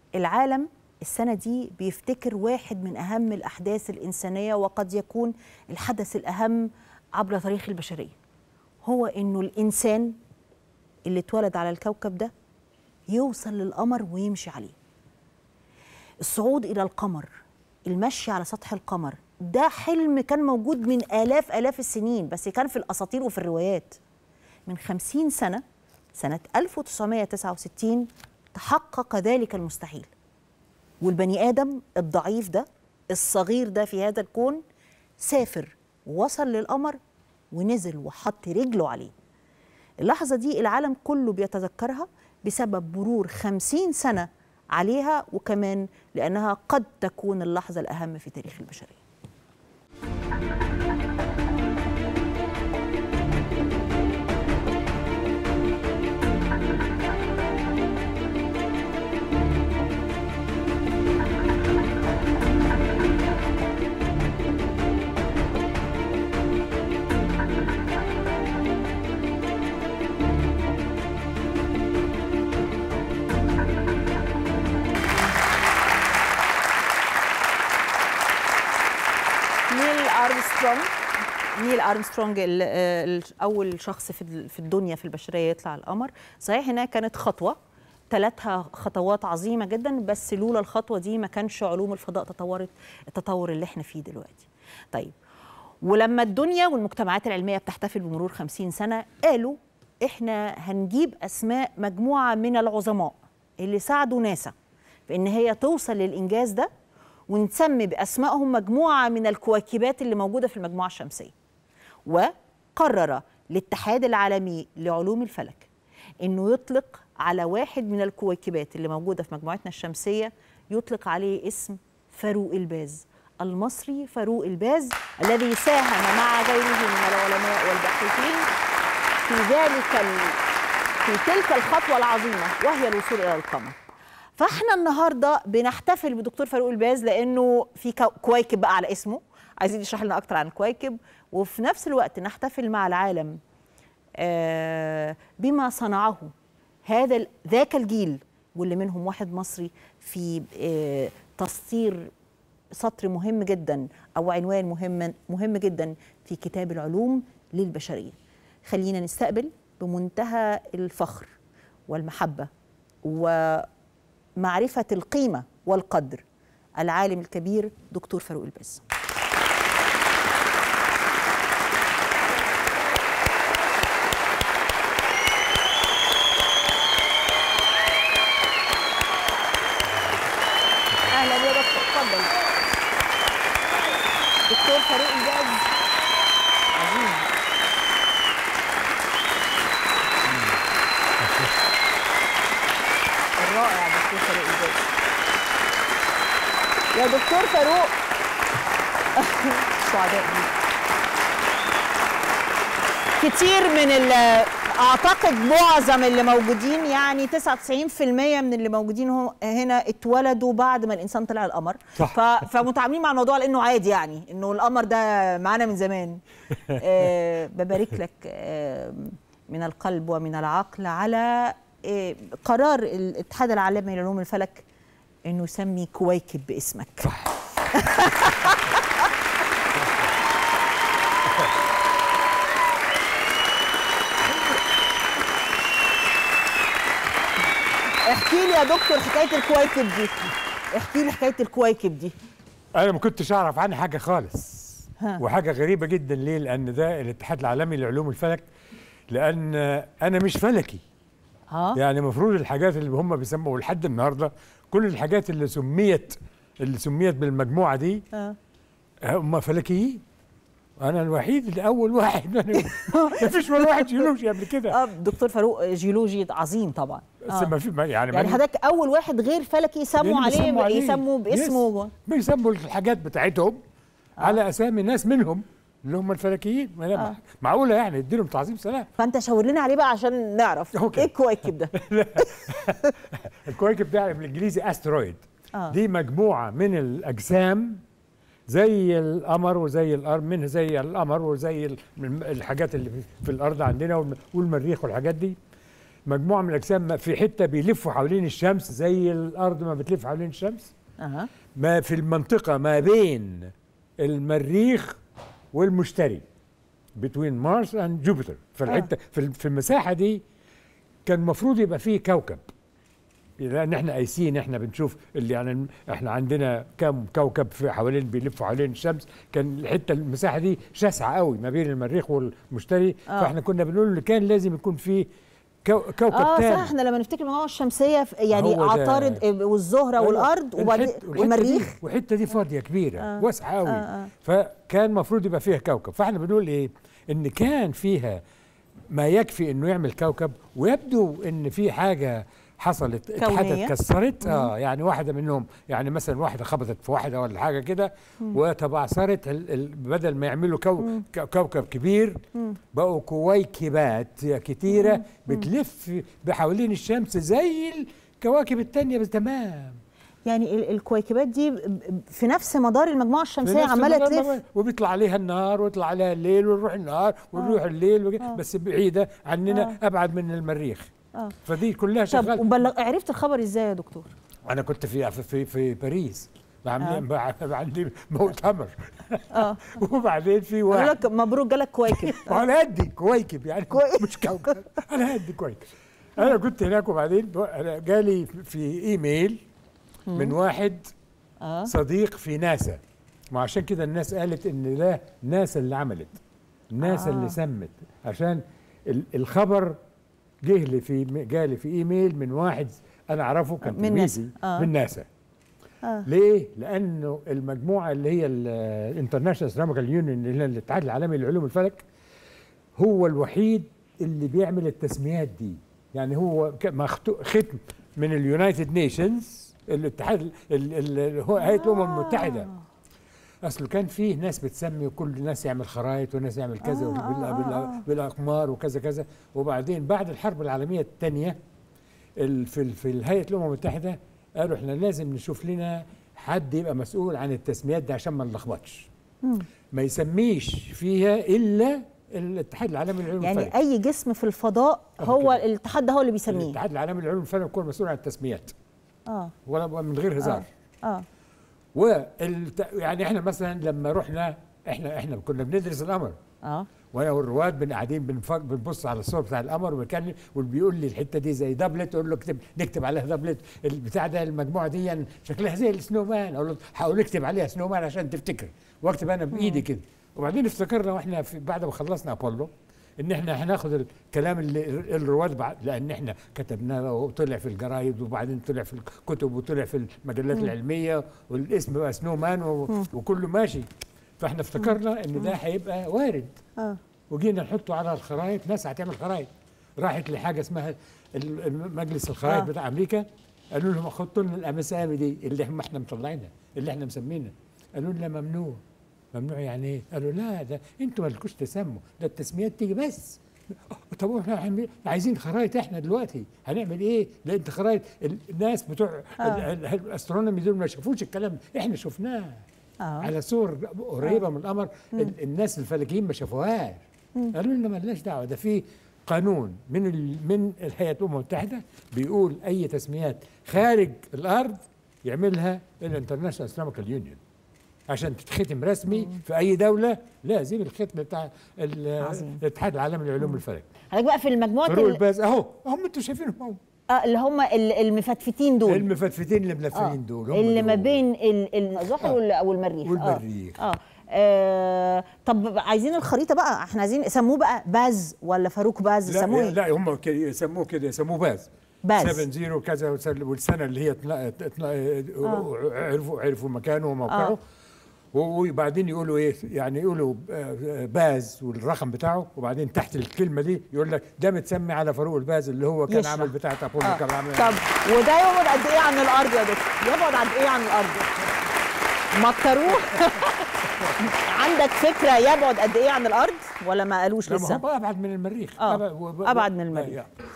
العالم السنة دي بيفتكر واحد من أهم الأحداث الإنسانية وقد يكون الحدث الأهم عبر تاريخ البشرية هو إنه الإنسان اللي اتولد على الكوكب ده يوصل للقمر ويمشي عليه الصعود إلى القمر المشي على سطح القمر ده حلم كان موجود من آلاف آلاف السنين بس كان في الأساطير وفي الروايات من خمسين سنة سنة 1969 تحقق ذلك المستحيل والبني آدم الضعيف ده الصغير ده في هذا الكون سافر ووصل للقمر ونزل وحط رجله عليه اللحظة دي العالم كله بيتذكرها بسبب مرور خمسين سنة عليها وكمان لأنها قد تكون اللحظة الأهم في تاريخ البشرية نيل ارمسترونج نيل ارمسترونج ال- ال- اول شخص في ال- في الدنيا في البشريه يطلع القمر صحيح انها كانت خطوه ثلاثها خطوات عظيمه جدا بس لولا الخطوه دي ما كانش علوم الفضاء تطورت التطور اللي احنا فيه دلوقتي طيب ولما الدنيا والمجتمعات العلميه بتحتفل بمرور 50 سنه قالوا احنا هنجيب اسماء مجموعه من العظماء اللي ساعدوا ناسا في ان هي توصل للانجاز ده ونسمي باسمائهم مجموعه من الكويكبات اللي موجوده في المجموعه الشمسيه وقرر الاتحاد العالمي لعلوم الفلك انه يطلق على واحد من الكويكبات اللي موجوده في مجموعتنا الشمسيه يطلق عليه اسم فاروق الباز المصري فاروق الباز الذي ساهم مع غيره من العلماء والباحثين في ذلك ال... في تلك الخطوه العظيمه وهي الوصول الى القمر فاحنا النهارده بنحتفل بدكتور فاروق الباز لانه في كو- كويكب بقى على اسمه عايزين يشرح لنا اكتر عن الكويكب وفي نفس الوقت نحتفل مع العالم آه، بما صنعه هذا ال- ذاك الجيل واللي منهم واحد مصري في آه، تسطير سطر مهم جدا او عنوان مهم مهم جدا في كتاب العلوم للبشريه خلينا نستقبل بمنتهى الفخر والمحبه ومعرفه القيمه والقدر العالم الكبير دكتور فاروق الباز اهلا يا دكتور اتفضل دكتور فاروق الباز عظيم الرائع دكتور فاروق الباز يا دكتور فاروق سعداء بيك كتير من ال اعتقد معظم اللي موجودين يعني 99% من اللي موجودين هو هنا اتولدوا بعد ما الانسان طلع القمر صح. ف... فمتعاملين مع الموضوع لانه عادي يعني انه القمر ده معانا من زمان آه ببارك لك آه من القلب ومن العقل على آه قرار الاتحاد العالمي لعلوم الفلك انه يسمي كويكب باسمك صح احكي لي يا دكتور حكايه الكويكب دي احكي لي حكايه الكويكب دي انا ما كنتش اعرف عنها حاجه خالص ها. وحاجه غريبه جدا ليه لان ده الاتحاد العالمي لعلوم الفلك لان انا مش فلكي ها يعني المفروض الحاجات اللي هم بيسموا لحد النهارده كل الحاجات اللي سميت اللي سميت بالمجموعه دي ها. هم فلكيين انا الوحيد الاول واحد ما فيش ولا واحد جيولوجي قبل كده اه دكتور فاروق جيولوجي عظيم طبعا بس آه. ما في ما- يعني يعني ما- حضرتك اول واحد غير فلكي يسموا اللي بيسموا عليه يسموا باسمه يس. بيسموا الحاجات بتاعتهم آه. على اسامي ناس منهم اللي هم الفلكيين ما آه. معقوله يعني اديلهم تعظيم سلام فانت شاور لنا عليه بقى عشان نعرف أوكي. ايه الكويكب ده الكويكب ده بالانجليزي استرويد آه. دي مجموعه من الاجسام زي القمر وزي الارض منها زي القمر وزي ال- من الحاجات اللي في- في الارض عندنا والم- والمريخ والحاجات دي مجموعه من الاجسام ما- في حته بيلفوا حوالين الشمس زي الارض ما بتلف حوالين الشمس اها ما في المنطقه ما بين المريخ والمشتري بين مارس اند جوبيتر فالحته في ال- في المساحه دي كان المفروض يبقى فيه كوكب لان احنا قايسين احنا بنشوف اللي يعني احنا عندنا كم كوكب في حوالين بيلفوا حوالين الشمس كان الحته المساحه دي شاسعه قوي ما بين المريخ والمشتري آه. فاحنا كنا بنقول اللي كان لازم يكون فيه كو كوكب اه تاني صح احنا لما نفتكر المجموعه الشمسيه في- يعني هو ده. عطارد آه، والزهره أيوة. والارض وبعدين الحت- والحتة والمريخ دي والحته دي فاضيه كبيره آه. واسعه قوي آه، آه. فكان المفروض يبقى فيها كوكب فاحنا بنقول ايه ان كان فيها ما يكفي انه يعمل كوكب ويبدو ان في حاجه حصلت كونية. اتحدت اتكسرت اه يعني واحده منهم يعني مثلا واحده خبطت في واحده ولا حاجه كده وتبعثرت ال- ال- بدل ما يعملوا كو كو- كوكب كبير بقوا كويكبات كتيره بتلف بحوالين الشمس زي الكواكب التانية تمام يعني ال- الكويكبات دي ب- ب- في نفس مدار المجموعه في الشمسيه نفس عماله المجال تلف الموال. وبيطلع عليها النهار ويطلع عليها الليل ونروح النهار ونروح الليل وك... بس بعيده عننا ابعد من المريخ آه. فدي كلها طب شغاله وبلغ عرفت الخبر ازاي يا دكتور؟ انا كنت في في في, في باريس عاملين آه. آه. عندي مؤتمر اه وبعدين في قالوا واحد لك مبروك جالك كويكب على قدي كويكب يعني كوي- مش كوكب على قدي كويكب انا كنت هناك وبعدين أنا جالي في ايميل من واحد اه صديق في ناسا ما عشان كده الناس قالت ان ده ناسا اللي عملت ناسا آه. آه. اللي سمت عشان ال- الخبر جه لي في جالي في ايميل من واحد انا اعرفه كان من ناسا. تلميذي آه. من ناسا اه ليه؟ لانه المجموعه اللي هي الانترناشونال استرونوميكال يونيون اللي هي الاتحاد العالمي لعلوم الفلك هو الوحيد اللي بيعمل التسميات دي يعني هو ك- مختو- ختم من اليونايتد نيشنز الاتحاد ال- ال- ال- هو هيئه الامم المتحده اصله كان فيه ناس بتسمي وكل ناس يعمل خرائط وناس يعمل كذا آه، بال- آه، بال- آه. بالاقمار وكذا كذا وبعدين بعد الحرب العالميه الثانيه ال- في ال- في هيئه الامم المتحده قالوا احنا لازم نشوف لنا حد يبقى مسؤول عن التسميات دي عشان ما نلخبطش ما يسميش فيها الا الاتحاد العالمي للعلوم يعني الفلك اي جسم في الفضاء هو كده. الاتحاد ده هو اللي بيسميه الاتحاد العالمي للعلوم الفلك هو المسؤول عن التسميات اه ولا من غير هزار اه والت... يعني احنا مثلا لما رحنا احنا احنا كنا بندرس القمر اه وانا والرواد بن قاعدين بنفك بنبص على الصور بتاع القمر وكان واللي بيقول لي الحته دي زي دبلت اقول له اكتب نكتب عليها دبلت البتاع ده المجموعه دي يعني شكلها زي السنو مان اقول له حاول اكتب عليها سنو مان عشان تفتكر واكتب انا بايدي كده وبعدين افتكرنا واحنا في بعد ما خلصنا ابولو ان احنا هناخد الكلام اللي الرواد بعد لان احنا كتبناه وطلع في الجرايد وبعدين طلع في الكتب وطلع في المجلات العلميه والاسم بقى سنو مان و- وكله ماشي فاحنا افتكرنا ان ده هيبقى وارد اه وجينا نحطه على الخرائط ناس هتعمل خرائط راحت لحاجه اسمها ال- ال- مجلس الخرائط آه. بتاع امريكا قالوا لهم حطوا لنا الامسامي دي اللي هم احنا مطلعينها اللي احنا مسمينها قالوا لنا ممنوع ممنوع يعني ايه؟ قالوا لا ده انتوا مالكوش تسموا ده التسميات تيجي بس طب احنا هنعمل- عايزين خرائط احنا دلوقتي هنعمل ايه؟ لا انت خرائط ال- الناس بتوع آه. ال- ال- الاسترونومي دول ما شافوش الكلام ده. احنا شفناه اه على صور قريبه من القمر ال- الناس الفلكيين ما شافوهاش قالوا لنا مالناش دعوه ده في قانون من ال من الهيئه الامم المتحده بيقول اي تسميات خارج الارض يعملها الانترناشونال اسلاميكال يونيون عشان تتختم رسمي في اي دوله لازم الختم بتاع ال- عظيم. الاتحاد العالمي لعلوم الفلك حضرتك بقى في المجموعه فاروق ال- الباز اهو هم انتوا شايفينهم اهو آه اللي هم ال- المفتفتين دول المفتفتين اللي ملفلين آه. دول هم اللي ما دول. بين ال- الزحل وال- والمريخ آه. والمريخ. اه, آه. طب عايزين الخريطه بقى احنا عايزين سموه بقى باز ولا فاروق باز لا سموه ايه لا هم ك- يسموه كده يسموه باز باز. 7 0 كذا وسل- والسنه اللي هي تلا- تلا- عرفوا عرفوا مكانه وموقعه آه. وبعدين يقولوا ايه يعني يقولوا آه، باز والرقم بتاعه وبعدين تحت الكلمه دي يقول لك ده متسمي على فاروق الباز اللي هو كان يشرح. عامل بتاعه ابولو آه. كان عامل طب وده يبعد قد ايه عن الارض يا دكتور يبعد قد ايه عن الارض مكروه عندك فكره يبعد قد ايه عن الارض ولا ما قالوش لا ما لسه هو ابعد من المريخ آه. أبعد- وب- أبعد من آه، المريخ. يعني.